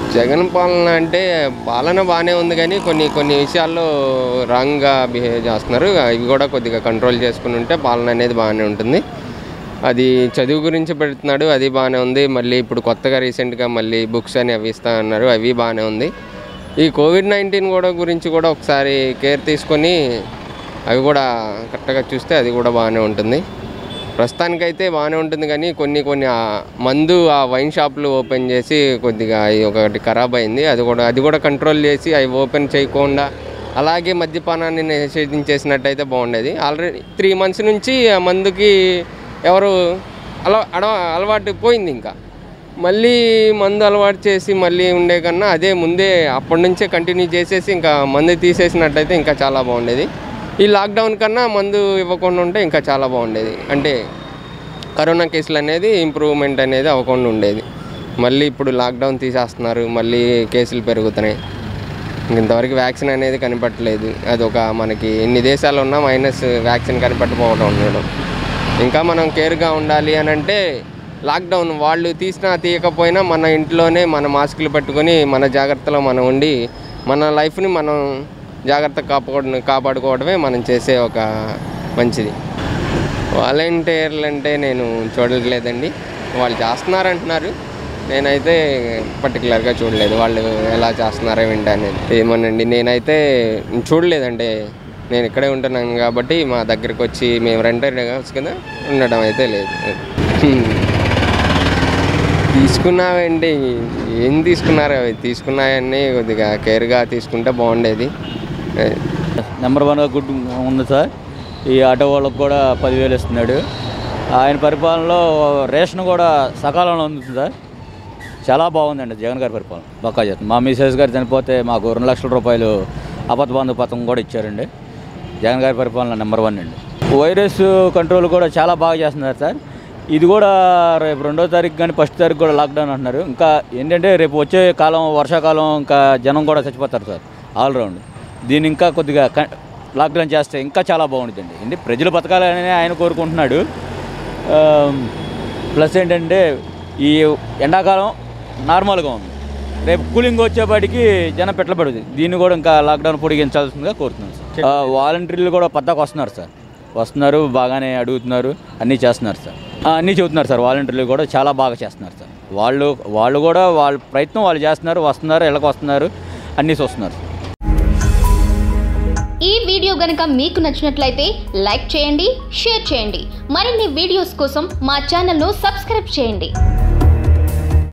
జగన్ పాలన అంటే పాలన బాగానే ఉంది కానీ కొన్ని కొన్ని విషయాల్లో రాంగ్గా బిహేవ్ చేస్తున్నారు ఇవి కూడా కొద్దిగా కంట్రోల్ చేసుకుని ఉంటే పాలన అనేది బాగానే ఉంటుంది అది చదువు గురించి పెడుతున్నాడు అది బాగానే ఉంది మళ్ళీ ఇప్పుడు కొత్తగా రీసెంట్గా మళ్ళీ బుక్స్ అని అవి ఇస్తా అన్నారు అవి బాగానే ఉంది ఈ కోవిడ్ నైన్టీన్ కూడా గురించి కూడా ఒకసారి కేర్ తీసుకొని అవి కూడా కరెక్ట్గా చూస్తే అది కూడా బాగానే ఉంటుంది ప్రస్తుతానికైతే బాగానే ఉంటుంది కానీ కొన్ని కొన్ని ఆ మందు ఆ వైన్ షాపులు ఓపెన్ చేసి కొద్దిగా అవి ఒకటి ఖరాబ్ అయింది అది కూడా అది కూడా కంట్రోల్ చేసి అవి ఓపెన్ చేయకుండా అలాగే మద్యపానాన్ని నిషేధించేసినట్టయితే బాగుండేది ఆల్రెడీ త్రీ మంత్స్ నుంచి ఆ మందుకి ఎవరు అల అడ- అలవాటు పోయింది ఇంకా మళ్ళీ మందు అలవాటు చేసి మళ్ళీ ఉండే కన్నా అదే ముందే అప్పటి నుంచే కంటిన్యూ చేసేసి ఇంకా మందు తీసేసినట్టయితే ఇంకా చాలా బాగుండేది ఈ లాక్డౌన్ కన్నా మందు ఇవ్వకుండా ఉంటే ఇంకా చాలా బాగుండేది అంటే కరోనా కేసులు అనేది ఇంప్రూవ్మెంట్ అనేది అవ్వకుండా ఉండేది మళ్ళీ ఇప్పుడు లాక్డౌన్ తీసేస్తున్నారు మళ్ళీ కేసులు పెరుగుతున్నాయి ఇంతవరకు వ్యాక్సిన్ అనేది కనిపెట్టలేదు అది ఒక మనకి ఎన్ని దేశాలు ఉన్నా మైనస్ వ్యాక్సిన్ కనిపెట్టకపోవడం ఉండడం ఇంకా మనం కేర్గా ఉండాలి అని అంటే లాక్డౌన్ వాళ్ళు తీసినా తీయకపోయినా మన ఇంట్లోనే మన మాస్కులు పెట్టుకొని మన జాగ్రత్తలో మనం ఉండి మన లైఫ్ని మనం జాగ్రత్త కాపాడు కాపాడుకోవడమే మనం చేసే ఒక మంచిది వాలంటీర్లు అంటే నేను చూడట్లేదండి వాళ్ళు చేస్తున్నారంటున్నారు నేనైతే పర్టికులర్గా చూడలేదు వాళ్ళు ఎలా చేస్తున్నారో ఏంటి అనేది ఏమోనండి నేనైతే చూడలేదంటే నేను ఇక్కడే ఉంటున్నాను కాబట్టి మా దగ్గరికి వచ్చి మేము రెంటెడ్ హౌస్ కింద ఉండడం అయితే లేదు హ్మ్. తీసుకున్నావండి ఏం తీసుకున్నారు అవి తీసుకున్నాయన్నీ కొద్దిగా కేర్గా తీసుకుంటే బాగుండేది నెంబర్ వన్గా గుడ్ ఉంది సార్ ఈ ఆటో వాళ్ళకు కూడా పదివేలు ఇస్తున్నాడు ఆయన పరిపాలనలో రేషన్ కూడా సకాలంలో ఉంది సార్ చాలా బాగుందండి జగన్ గారి పరిపాలన బక్కా చేస్తుంది మా మిసెస్ గారు చనిపోతే మాకు రెండు లక్షల రూపాయలు అబద్ధ బంధు పథకం కూడా ఇచ్చారండి జగన్ గారి పరిపాలన నెంబర్ వన్ అండి వైరస్ కంట్రోల్ కూడా చాలా బాగా చేస్తున్నారు సార్ ఇది కూడా రేపు రెండో తారీఖు కానీ ఫస్ట్ తారీఖు కూడా లాక్డౌన్ అంటున్నారు ఇంకా ఏంటంటే రేపు వచ్చే కాలం వర్షాకాలం ఇంకా జనం కూడా చచ్చిపోతారు సార్ ఆల్రౌండ్ దీన్ని ఇంకా కొద్దిగా క- లాక్డౌన్ చేస్తే ఇంకా చాలా బాగుంటుందండి ఏంటి ప్రజలు బతకాలని ఆయన కోరుకుంటున్నాడు ఆమ్, ప్లస్ ఏంటంటే ఈ ఎండాకాలం నార్మల్గా ఉంది రేపు కూలింగ్ వచ్చేపాటికి జనం పెట్టబడుతుంది దీన్ని కూడా ఇంకా లాక్డౌన్ పొడిగించాల్సిందిగా కోరుతున్నాను సార్ ఆ, వాలంటీర్లు కూడా పద్దాకు వస్తున్నారు సార్ వస్తున్నారు బాగానే అడుగుతున్నారు అన్నీ చేస్తున్నారు సార్ ఆ, అన్నీ చెబుతున్నారు సార్ వాలంటీర్లు కూడా చాలా బాగా చేస్తున్నారు సార్ వాళ్ళు వాళ్ళు కూడా వాళ్ళ ప్రయత్నం వాళ్ళు చేస్తున్నారు వస్తున్నారు ఇళ్ళకి వస్తున్నారు అన్నీ చూస్తున్నారు సార్ ఈ వీడియో గనక మీకు నచ్చినట్లయితే లైక్ చేయండి షేర్ చేయండి మరిన్ని వీడియోస్ కోసం మా ఛానల్ను సబ్స్క్రైబ్ చేయండి